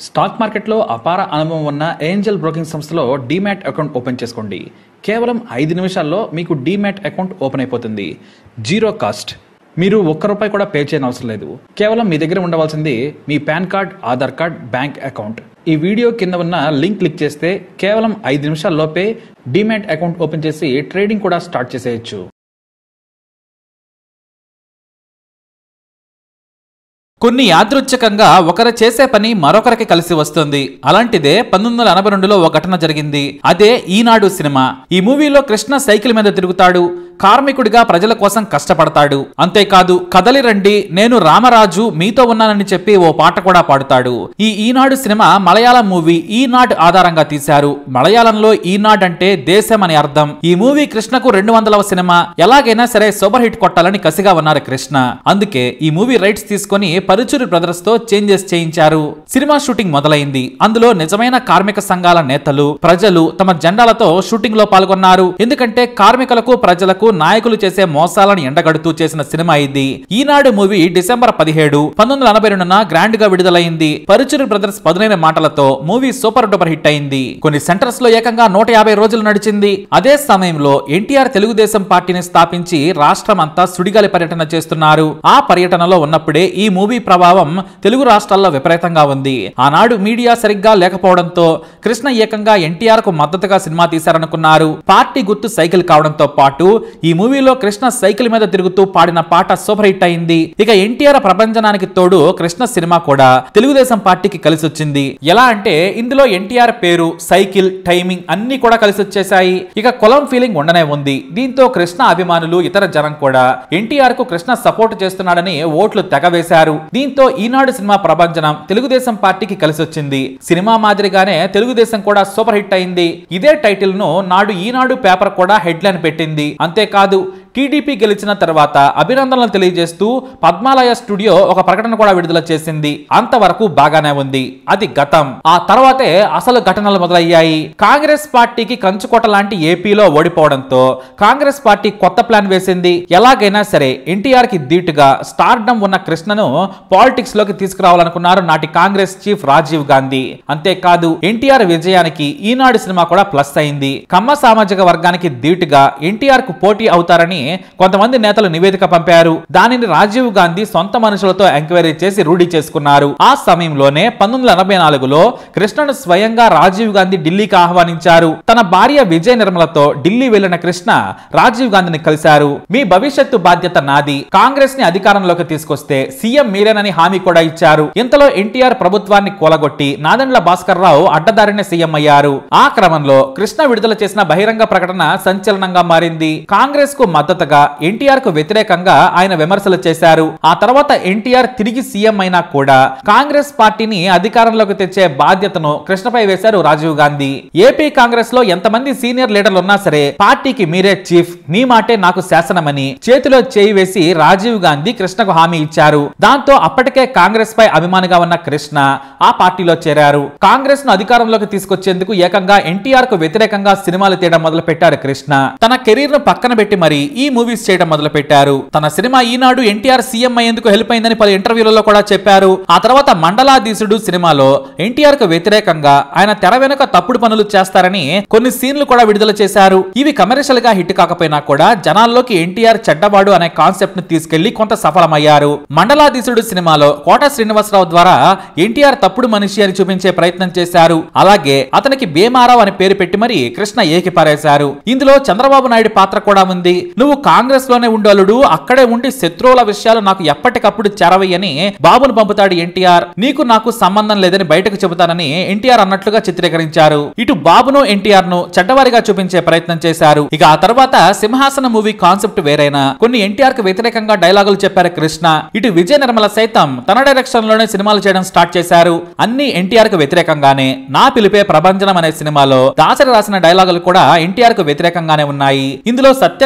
stock మార్కెట్లో అపార అనుభవం ఉన్న ఏంజల్ బ్రోకింగ్ సంస్థలో డీమ్యాట్ అకౌంట్ ఓపెన్ చేసుకోండి కేవలం ఐదు నిమిషాల్లో మీకు డీమ్యాట్ అకౌంట్ ఓపెన్ అయిపోతుంది జీరో కాస్ట్ మీరు ఒక్క రూపాయి కూడా పే చేయని అవసరం లేదు కేవలం మీ దగ్గర ఉండవలసింది మీ PAN card Aadhaar card bank account ఈ వీడియో కింద ఉన్న లింక్ క్లిక్ చేస్తే కేవలం ఐదు నిమిషాల్లోపే డీమ్యాట్ అకౌంట్ ఓపెన్ చేసి ట్రేడింగ్ కూడా స్టార్ట్ చేసేయచ్చు కొన్ని యాదృచ్ఛికంగా ఒకరు చేసే పని మరొకరికి కలిసి వస్తుంది అలాంటిదే పంతొమ్మిది వందల ఎనభై రెండులో ఒక ఘటన జరిగింది అదే ఈనాడు సినిమా ఈ మూవీలో కృష్ణ సైకిల్ మీద తిరుగుతాడు కార్మికుడిగా ప్రజల కోసం కష్టపడతాడు అంతేకాదు కదలి రండి నేను రామరాజు మీతో ఉన్నానని చెప్పి ఓ పాట కూడా పాడుతాడు ఈ ఈనాడు సినిమా మలయాళం మూవీ ఈనాడ్ ఆధారంగా తీశారు మలయాళంలో ఈనాడ్ అంటే దేశం అని అర్థం ఈ మూవీ కృష్ణకు రెండు వందలవ సినిమా ఎలాగైనా సరే సూపర్ హిట్ కొట్టాలని కసిగా ఉన్నారు కృష్ణ అందుకే ఈ మూవీ రైట్స్ తీసుకొని పరుచూరి బ్రదర్స్ తో చేంజెస్ చేయించారు సినిమా షూటింగ్ మొదలైంది అందులో నిజమైన కార్మిక సంఘాల నేతలు ప్రజలు తమ జెండాలతో షూటింగ్ లో పాల్గొన్నారు ఎందుకంటే కార్మికులకు ప్రజలకు నాయకులు చేసే మోసాలను ఎండగడుతూ చేసిన సినిమా ఇది ఈనాడు మూవీ డిసెంబర్ పదిహేడు పంతొమ్మిది వందల ఎనభై రెండున గ్రాండ్ గా విడుదలైంది పరుచూరి బ్రదర్స్ పదునైన మాటలతో మూవీ సూపర్ డూపర్ హిట్ అయింది కొన్ని సెంటర్స్ లో ఏకంగా నూట యాభై రోజులు నడిచింది అదే సమయంలో ఎన్టీఆర్ తెలుగుదేశం పార్టీని స్థాపించి రాష్ట్రం అంతా సుడిగాలి పర్యటన చేస్తున్నారు ఆ పర్యటనలో ఉన్నప్పుడే ఈ మూవీ ప్రభావం తెలుగు రాష్ట్రాల్లో విపరీతంగా ఉంది ఆనాడు మీడియా సరిగ్గా లేకపోవడంతో కృష్ణ ఏకంగా ఎన్టీఆర్ కు మద్దతుగా సినిమా తీశారనుకున్నారు పార్టీ గుర్తు సైకిల్ కావడంతో పాటు ఈ మూవీలో కృష్ణ సైకిల్ మీద తిరుగుతూ పాడిన పాట సూపర్ హిట్ అయింది ఇక ఎన్టీఆర్ ప్రభంజనానికి తోడు కృష్ణ సినిమా కూడా తెలుగుదేశం పార్టీకి కలిసి వచ్చింది ఎలా అంటే ఇందులో ఎన్టీఆర్ పేరు సైకిల్ టైమింగ్ అన్ని కూడా కలిసి వచ్చేసాయి ఇక కులం ఫీలింగ్ ఉండనే ఉంది దీంతో కృష్ణ అభిమానులు ఇతర జనం కూడా ఎన్టీఆర్ కు కృష్ణ సపోర్ట్ చేస్తున్నాడని ఓట్లు తెగవేశారు దీంతో ఈనాడు సినిమా ప్రభంజనం తెలుగుదేశం పార్టీకి కలిసి వచ్చింది సినిమా మాదిరిగానే తెలుగుదేశం కూడా సూపర్ హిట్ అయింది ఇదే టైటిల్ ను నాడు ఈనాడు పేపర్ కూడా హెడ్లైన్ పెట్టింది అంతేకాదు టీడీపీ గెలిచిన తర్వాత అభినందనలు తెలియజేస్తూ పద్మాలయ స్టూడియో ఒక ప్రకటన కూడా విడుదల చేసింది అంతవరకు బాగానే ఉంది అది గతం ఆ తర్వాతే అసలు ఘటనలు మొదలయ్యాయి కాంగ్రెస్ పార్టీకి కంచుకోట లాంటి ఏపీలో ఓడిపోవడంతో కాంగ్రెస్ పార్టీ కొత్త ప్లాన్ వేసింది ఎలాగైనా సరే ఎన్టీఆర్ కి ధీటుగా స్టార్డమ్ ఉన్న కృష్ణను పాలిటిక్స్ లోకి తీసుకురావాలనుకున్నారు నాటి కాంగ్రెస్ చీఫ్ రాజీవ్ గాంధీ అంతేకాదు ఎన్టీఆర్ విజయానికి ఈనాడు సినిమా కూడా ప్లస్ అయింది కమ్మ సామాజిక వర్గానికి ధీటుగా ఎన్టీఆర్ కు పోటీ అవుతారని కొంతమంది నేతలు నివేదిక పంపారు దానిని రాజీవ్ గాంధీ సొంత మనుషులతో ఎంక్వైరీ చేసి రూఢీ చేసుకున్నారు ఆ సమయంలోనే పంతొమ్మిది వందల ఎనభై నాలుగులో కృష్ణను స్వయంగా రాజీవ్ గాంధీ ఢిల్లీకి ఆహ్వానించారు తన భార్య విజయ నిర్మలతో ఢిల్లీ వెళ్లిన కృష్ణ రాజీవ్ గాంధీని కలిశారు మీ భవిష్యత్తు బాధ్యత నాది కాంగ్రెస్ ని అధికారంలోకి తీసుకొస్తే సీఎం మీరేనని హామీ కూడా ఇచ్చారు ఇంతలో ఎన్టీఆర్ ప్రభుత్వాన్ని కూలగొట్టి నాదెండ్ల భాస్కర్ రావు అడ్డదారిన సీఎం అయ్యారు ఆ క్రమంలో కృష్ణ విడుదల చేసిన బహిరంగ ప్రకటన సంచలనంగా మారింది కాంగ్రెస్ కు మద్దతుగా ఎన్టీఆర్ కు వ్యతిరేకంగా ఆయన విమర్శలు చేశారు ఆ తర్వాత ఎన్టీఆర్ తిరిగి సీఎం అయినా కూడా కాంగ్రెస్ పార్టీని అధికారంలోకి తెచ్చే బాధ్యతను కృష్ణపై వేశారు రాజీవ్ గాంధీ ఏపీ కాంగ్రెస్ లో ఎంతమంది సీనియర్ లీడర్లు ఉన్నా సరే పార్టీకి మీరే చీఫ్ మీ మాటే నాకు శాసనమని చేతిలో చేయి వేసి రాజీవ్ గాంధీ కృష్ణకు హామీ ఇచ్చారు దాంతో అప్పటికే కాంగ్రెస్ పై అభిమానిగా ఉన్న కృష్ణ ఆ పార్టీలో చేరారు కాంగ్రెస్ ను అధికారంలోకి తీసుకొచ్చేందుకు ఏకంగా ఎన్టీఆర్ కు వ్యతిరేకంగా సినిమాలు తీయడం మొదలు పెట్టారు కృష్ణ తన కెరీర్ ను పక్కన పెట్టి మరి ఈ మూవీస్ చేయడం మొదలు పెట్టారు తన సినిమా ఈనాడు ఎన్టీఆర్ సీఎం అయ్యేందుకు హెల్ప్ అయిందని పలు ఇంటర్వ్యూలలో కూడా చెప్పారు ఆ తర్వాత మండలాధీశుడు సినిమాలో ఎన్టీఆర్ కు వ్యతిరేకంగా ఆయన తెర వెనుక తప్పుడు పనులు చేస్తారని కొన్ని సీన్లు కూడా విడుదల చేశారు ఇవి కమర్షియల్ గా హిట్ కాకపోయినా కూడా జనాల్లోకి ఎన్టీఆర్ చెడ్డవాడు అనే కాన్సెప్ట్ ను తీసుకెళ్లి కొంత సఫలమయ్యారు మండలాధీశుడు సినిమాలో కోట శ్రీనివాసరావు ద్వారా ఎన్టీఆర్ తప్పుడు మనిషి అని చూపించే ప్రయత్నం చేశారు అలాగే అతనికి భీమారావు అని పేరు పెట్టి మరి కృష్ణ ఏకి పారేశారు ఇందులో చంద్రబాబు నాయుడు పాత్ర కూడా ఉంది నువ్వు కాంగ్రెస్ లోనే ఉండలుడు అక్కడే ఉండి శత్రువుల విషయాలు నాకు ఎప్పటికప్పుడు చెరవయ్యని బాబును పంపుతాడు ఎన్టీఆర్ నీకు నాకు సంబంధం లేదని బయటకు చెబుతానని ఎన్టీఆర్ అన్నట్లుగా చిత్రీకరించారు ఇటు బాబును ఎన్టీఆర్ ను చెడ్డవారిగా చూపించే ప్రయత్నం చేశారు ఇక ఆ తర్వాత సింహాసన మూవీ కాన్సెప్ట్ వేరైనా కొన్ని ఎన్టీఆర్ కు వ్యతిరేకంగా డైలాగులు చెప్పారు కృష్ణ ఇటు విజయ నిర్మల సైతం తన డైరెక్షన్ లోనే సినిమాలు చేయడం స్టార్ట్ చేశారు అన్ని ఎన్టీఆర్ కు వ్యతిరేకంగానే నా పిలిపే ప్రభంజనం అనే సినిమాలో దాసరి రాసిన డైలాగులు కూడా ఎన్టీఆర్ కు వ్యతిరేకంగానే ఉన్నాయి ఇందులో సత్యనారాయణను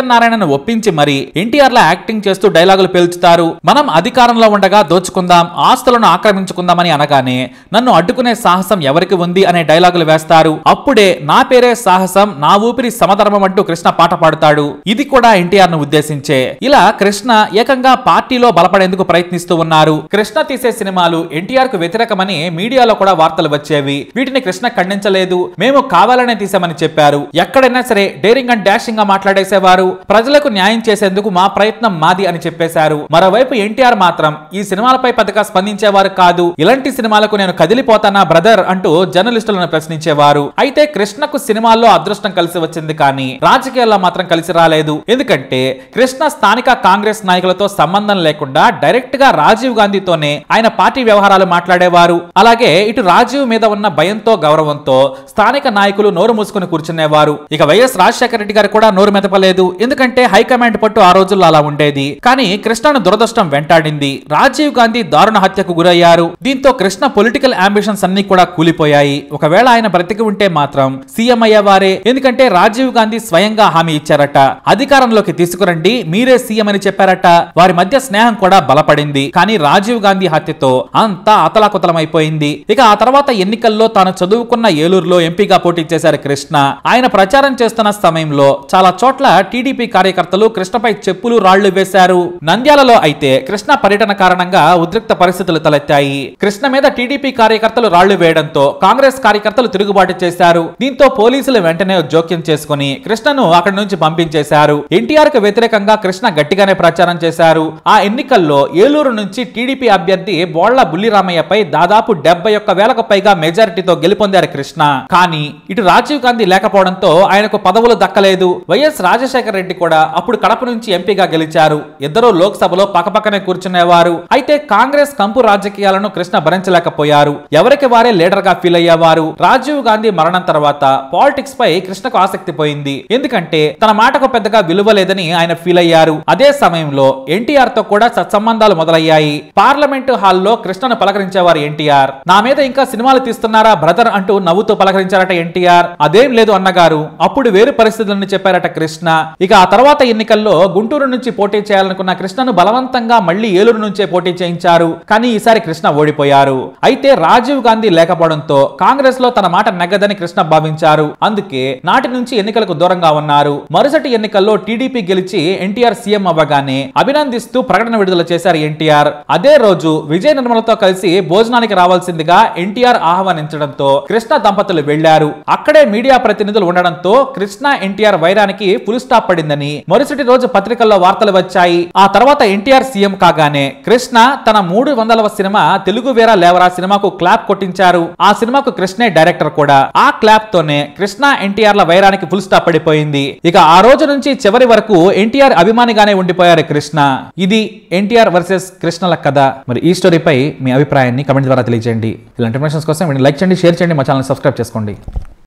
ఒప్పించి మరి ఎన్టీఆర్ లా యాక్టింగ్ చేస్తూ డైలాగులు పేల్చుతారు మనం అధికారంలో ఉండగా దోచుకుందాం ఆస్తులను ఆక్రమించుకుందామని అనగానే నన్ను అడ్డుకునే సాహసం ఎవరికి ఉంది అనే డైలాగులు వేస్తారు అప్పుడే నా పేరే సాహసం నా ఊపిరి సమధర్మం అంటూ కృష్ణ పాట పాడుతాడు ఇది కూడా ఎన్టీఆర్ ను ఉద్దేశించే ఇలా కృష్ణ ఏకంగా పార్టీలో బలపడేందుకు ప్రయత్నిస్తూ ఉన్నారు కృష్ణ తీసే సినిమాలు ఎన్టీఆర్ కు వ్యతిరేకమని మీడియాలో కూడా వార్తలు వచ్చేవి వీటిని కృష్ణ ఖండించలేదు మేము కావాలనే తీసామని చెప్పారు ఎక్కడైనా సరే డేరింగ్ అండ్ డాషింగ్ గా మాట్లాడేసేవారు ప్రజలకు న్యాయం చేసేందుకు మా ప్రయత్నం మాది అని చెప్పేశారు మరోవైపు ఎన్టీఆర్ మాత్రం ఈ సినిమాలపై పెద్దగా స్పందించేవారు కాదు ఇలాంటి సినిమాలకు నేను కదిలిపోతానా బ్రదర్ అంటూ జర్నలిస్టులను ప్రశ్నించేవారు అయితే కృష్ణకు సినిమాల్లో అదృష్టం కలిసి వచ్చింది కానీ రాజకీయాల్లో మాత్రం కలిసి రాలేదు ఎందుకంటే కృష్ణ స్థానిక కాంగ్రెస్ నాయకులతో సంబంధం లేకుండా డైరెక్ట్ గా రాజీవ్ గాంధీతోనే ఆయన పార్టీ వ్యవహారాలు మాట్లాడేవారు అలాగే ఇటు రాజీవ్ మీద ఉన్న భయంతో గౌరవంతో స్థానిక నాయకులు నోరు మూసుకుని కూర్చునేవారు ఇక వైఎస్ రాజశేఖర రెడ్డి గారు కూడా నోరు మెదపలేదు ఎందుకంటే హైకమాండ్ పట్టు ఆ రోజుల్లో అలా ఉండేది కానీ కృష్ణను దురదృష్టం వెంటాడింది రాజీవ్ గాంధీ దారుణ హత్యకు గురయ్యారు దీంతో కృష్ణ పొలిటికల్ అంబిషన్స్ అన్ని కూడా కూలిపోయాయి ఒకవేళ ఆయన బ్రతికి ఉంటే మాత్రం సీఎం అయ్యేవారే ఎందుకంటే రాజీవ్ గాంధీ స్వయంగా హామీ ఇచ్చారట అధికారంలోకి తీసుకురండి మీరే సీఎం అని చెప్పారట వారి మధ్య స్నేహం కూడా బలపడింది కానీ రాజీవ్ గాంధీ హత్యతో అంతా అతలాకుతలమైపోయింది ఇక ఆ తర్వాత ఎన్నికల్లో తాను చదువుకున్న ఏలూరులో ఎంపీగా పోటీ చేశారు కృష్ణ ఆయన ప్రచారం చేస్తున్న సమయంలో చాలా చోట్ల టీడీపీ కార్యకర్తలు కృష్ణపై చెప్పులు రాళ్లు వేశారు నంద్యాలలో అయితే కృష్ణ పర్యటన కారణంగా ఉద్రిక్త పరిస్థితులు తలెత్తాయి కృష్ణ మీద టీడీపీ కార్యకర్తలు రాళ్లు వేయడంతో కాంగ్రెస్ కార్యకర్తలు తిరుగుబాటు చేశారు దీంతో పోలీసులు వెంటనే జోక్యం చేసుకుని కృష్ణను అక్కడి నుంచి పంపించేశారు ఎన్టీఆర్ కు వ్యతిరేకంగా కృష్ణ గట్టిగానే ప్రచారం చేశారు ఆ ఎన్నికల్లో ఏలూరు నుంచి టీడీపీ అభ్యర్థి బోళ్ల బుల్లిరామయ్యపై దాదాపు డెబ్బై ఒక్క వేలకు పైగా మెజారిటీతో గెలుపొందారు కృష్ణ కానీ ఇటు రాజీవ్ గాంధీ లేకపోవడంతో ఆయనకు పదవులు దక్కలేదు వైఎస్ రాజశేఖర రెడ్డి కూడా అప్పుడు కడప నుంచి ఎంపీగా గెలిచారు ఇద్దరు లోక్సభలో పక్కపక్కనే కూర్చునేవారు అయితే కాంగ్రెస్ కంపు రాజకీయాలను కృష్ణ భరించలేకపోయారు ఎవరికి వారే లీడర్ గా ఫీల్ అయ్యేవారు రాజీవ్ గాంధీ మరణం తర్వాత పాలిటిక్స్ పై కృష్ణకు ఆసక్తి పోయింది ఎందుకంటే తన మాటకు పెద్దగా విలువ లేదని ఆయన ఫీల్ అయ్యారు అదే సమయంలో ఎన్టీఆర్ తో కూడా సత్సంబంధాలు మొదలయ్యాయి పార్లమెంటు హాల్లో కృష్ణను పలకరించేవారు ఎన్టీఆర్ నా మీద ఇంకా సినిమాలు తీస్తున్నారా బ్రదర్ అంటూ నవ్వుతూ పలకరించారట ఎన్టీఆర్ అదేం లేదు అన్నగారు అప్పుడు వేరు పరిస్థితులను చెప్పారట కృష్ణ ఇక ఆ తర్వాత ఎన్నికల్లో గుంటూరు నుంచి పోటీ చేయాలనుకున్న కృష్ణను బలవంతంగా మళ్లీ ఏలూరు నుంచే పోటీ చేయించారు కానీ ఈసారి కృష్ణ ఓడిపోయారు అయితే రాజీవ్ గాంధీ లేకపోవడంతో కాంగ్రెస్ లో తన మాట నెగ్గదని కృష్ణ భావించారు అందుకే నాటి నుంచి ఎన్నికలకు దూరంగా ఉన్నారు మరుసటి ఎన్నికల్లో టీడీపీ గెలిచి ఎన్టీఆర్ సీఎం అవ్వగానే అభినందిస్తూ ప్రకటన విడుదల చేశారు ఎన్టీఆర్ అదే రోజు విజయ నిర్మలతో కలిసి భోజనానికి రావాల్సిందిగా ఎన్టీఆర్ ఆహ్వానించడంతో కృష్ణ దంపతులు వెళ్లారు అక్కడే మీడియా ప్రతినిధులు ఉండడంతో కృష్ణ ఎన్టీఆర్ వైరానికి ఫుల్ స్టాప్ పడిందని మరుసటి రోజు పత్రికల్లో వార్తలు వచ్చాయి ఆ తర్వాత ఎన్టీఆర్ సీఎం కాగానే కృష్ణ తన మూడు వందలవ సినిమా తెలుగు వేరా లేవరా సినిమాకు క్లాప్ కొట్టించారు ఆ సినిమాకు కృష్ణే డైరెక్టర్ కూడా ఆ క్లాప్ తోనే కృష్ణ ఎన్టీఆర్ ల వైరానికి ఫుల్ స్టాప్ పడిపోయింది ఇక ఆ రోజు నుంచి చివరి వరకు ఎన్టీఆర్ అభిమానిగానే ఉండిపోయారు కృష్ణ ఇది ఎన్టీఆర్ వర్సెస్ కృష్ణల కథ మరి ఈ స్టోరీపై మీ అభిప్రాయాన్ని కమెంట్ ద్వారా తెలియజేయండి ఇలాంటి ఇన్ఫర్మేషన్స్ కోసం లైక్ చేయండి షేర్ చేయండి మా ఛానల్ సబ్స్క్రైబ్ చేసుకోండి